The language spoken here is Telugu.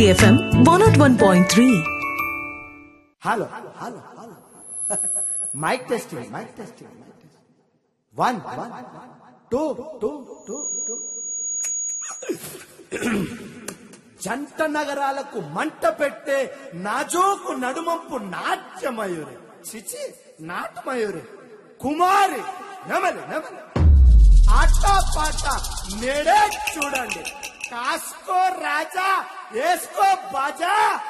City FM 101.3. Hello hello hello mike testing mike testing one one two two two two జంట నగరాలకు మంట పెట్టే నాజోకు నడుమంపు నాట్యమయూరి చిచి నాటమయూరి కుమారి నెమలి నెమలి ఆట పాట నేడే చూడండి కాసుకో రాజా వేసుకో బాజా